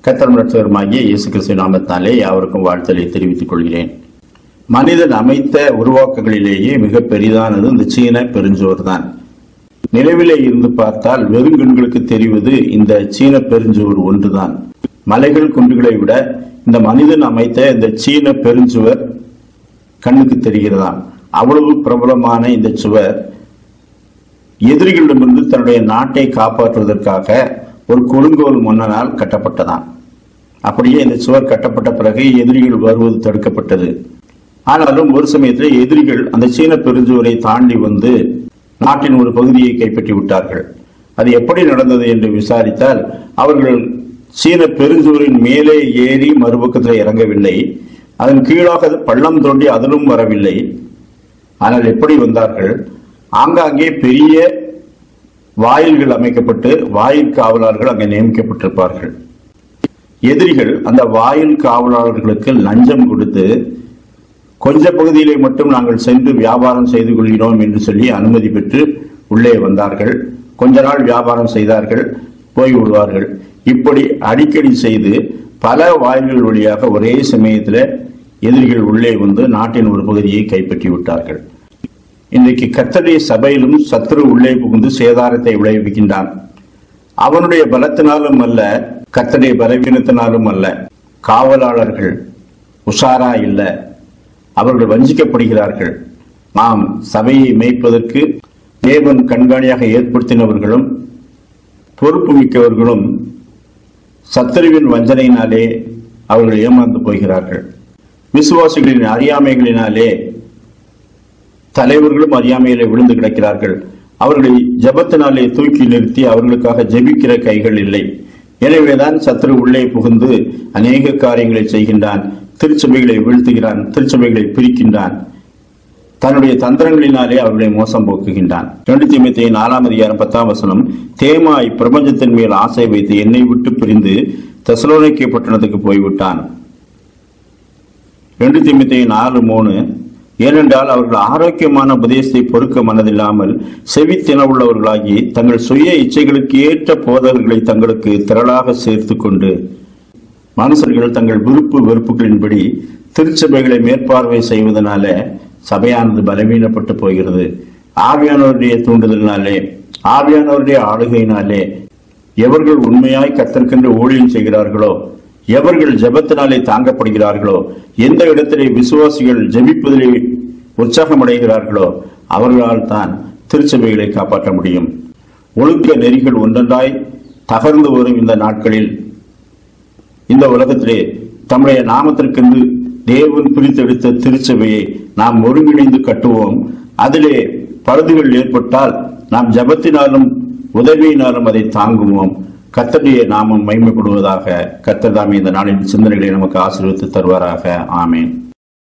கத்தர் ரட்சகருமாகிய இயேசு கிறிஸ்து நாமத்தாலே யாவருக்கும் வாழ்த்தலை தெரிவித்துக் கொள்கிறேன் மனிதன் அமைத்த உருவாக்கங்களிலேயே மிக பெரிதானது இந்த சீன பெருஞ்சுவர் தான் நிலவிலே இருந்து பார்த்தால் வெறுங்கண்களுக்கு தெரிவது இந்த சீன பெருஞ்சுவர் ஒன்றுதான் மலைகள் குன்றுகளை விட இந்த மனிதன் அமைத்த இந்த சீன பெருஞ்சுவர் கண்ணுக்கு தெரிகிறதாம் அவ்வளவு பிரபலமான இந்த சுவர் எதிரிகளிடமிருந்து தன்னுடைய நாட்டை காப்பாற்றுவதற்காக ஒரு கொடுங்கோல் மன்னனால் கட்டப்பட்டதாம் அப்படியே இந்த சுவர் கட்டப்பட்ட பிறகு எதிரிகள் வருவது தடுக்கப்பட்டது ஆனாலும் ஒரு சமயத்தில் எதிரிகள் அந்த சீன பெருஞ்சுவரை தாண்டி வந்து நாட்டின் ஒரு பகுதியை கைப்பற்றி விட்டார்கள் அது எப்படி நடந்தது என்று விசாரித்தால் அவர்கள் சீன பெருஞ்சுவரின் மேலே ஏறி மறுபக்கத்தில் இறங்கவில்லை அதன் கீழாக பள்ளம் தோண்டி அதிலும் வரவில்லை ஆனால் எப்படி வந்தார்கள் ஆங்காங்கே பெரிய வாயில்கள் அமைக்கப்பட்டு வாயில் காவலர்கள் அங்கே நியமிக்கப்பட்டிருப்பார்கள் எதிரிகள் அந்த வாயில் காவலாளர்களுக்கு லஞ்சம் கொடுத்து கொஞ்ச பகுதியிலே மட்டும் நாங்கள் சென்று வியாபாரம் செய்து கொள்கிறோம் என்று சொல்லி அனுமதி பெற்று உள்ளே வந்தார்கள் கொஞ்ச நாள் வியாபாரம் செய்தார்கள் போய் விடுவார்கள் இப்படி அடிக்கடி செய்து பல வாயில்கள் வழியாக ஒரே சமயத்தில் எதிரிகள் உள்ளே வந்து நாட்டின் ஒரு பகுதியை கைப்பற்றி விட்டார்கள் இன்றைக்கு கத்தடைய சபையிலும் சத்துரு உள்ளே புகுந்து சேதாரத்தை விளைவிக்கின்றான் அவனுடைய பலத்தினாலும் அல்ல கத்தடைய பலவீனத்தினாலும் அல்ல காவலாளர்கள் உஷாரா இல்ல அவர்கள் வஞ்சிக்கப்படுகிறார்கள் நாம் சபையை மேய்ப்பதற்கு தேவன் கண்காணியாக ஏற்படுத்தினவர்களும் பொறுப்பு மிக்கவர்களும் சத்துருவின் வஞ்சனையினாலே அவர்கள் ஏமாந்து போகிறார்கள் விசுவாசிகளின் அறியாமைகளினாலே தலைவர்களும் அறியாமையிலே விழுந்து கிடக்கிறார்கள் அவர்களை ஜபத்தினாலே தூக்கி நிறுத்தி அவர்களுக்காக ஜெபிக்கிற கைகள் இல்லை எனவேதான் சத்ரு உள்ளே புகுந்து அநேக காரியங்களை செய்கின்றான் திருச்சபைகளை வீழ்த்துகிறான் திருச்சபைகளை பிரிக்கின்றான் தன்னுடைய தந்திரங்களினாலே அவர்களை மோசம் போக்குகின்றான் ரெண்டு தீமத்தை நாலாம் அதிகாரம் பத்தாம் வசனம் தேமா இப்பிரபஞ்சத்தின் மேல் ஆசை வைத்து என்னை விட்டு பிரிந்து தெசலோனிக்கே பட்டணத்துக்கு போய்விட்டான் ரெண்டு தீமத்தை நாலு மூணு ஏனென்றால் அவர்கள் ஆரோக்கியமான உபதேசத்தை பொறுக்க மனதில்லாமல் செவித்தினவுள்ளவர்களாகி தங்கள் சுய இச்சைகளுக்கு ஏற்ற போதல்களை தங்களுக்கு திரளாக சேர்த்து கொண்டு மனுஷர்கள் தங்கள் விருப்பு வெறுப்புகளின்படி திருச்சபைகளை மேற்பார்வை செய்வதனால சபையானது பலவீனப்பட்டு போகிறது ஆவியானவருடைய தூண்டுதலினாலே ஆவியானவருடைய ஆளுகையினாலே எவர்கள் உண்மையாய் கத்தற்கென்று ஊழியம் செய்கிறார்களோ எவர்கள் ஜெபத்தினாலே தாங்கப்படுகிறார்களோ எந்த இடத்திலே விசுவாசிகள் ஜெபிப்பதிலே உற்சாகம் அடைகிறார்களோ அவர்களால் தான் திருச்சபைகளை காப்பாற்ற முடியும் ஒழுக்க நெறிகள் ஒன்றொன்றாய் தகர்ந்து வரும் இந்த நாட்களில் இந்த உலகத்திலே தம்முடைய நாமத்திற்கென்று தேவன் பிரித்தெடுத்த திருச்சபையை நாம் ஒருங்கிணைந்து கட்டுவோம் அதிலே பழுதுகள் ஏற்பட்டால் நாம் ஜபத்தினாலும் உதவியினாலும் அதை தாங்குவோம் கத்தருடைய நாமம் மைமைப்படுவதாக கத்தர் தாமே இந்த நாளின் சிந்தனைகளை நமக்கு ஆசீர்வித்து தருவாராக ஆமேன்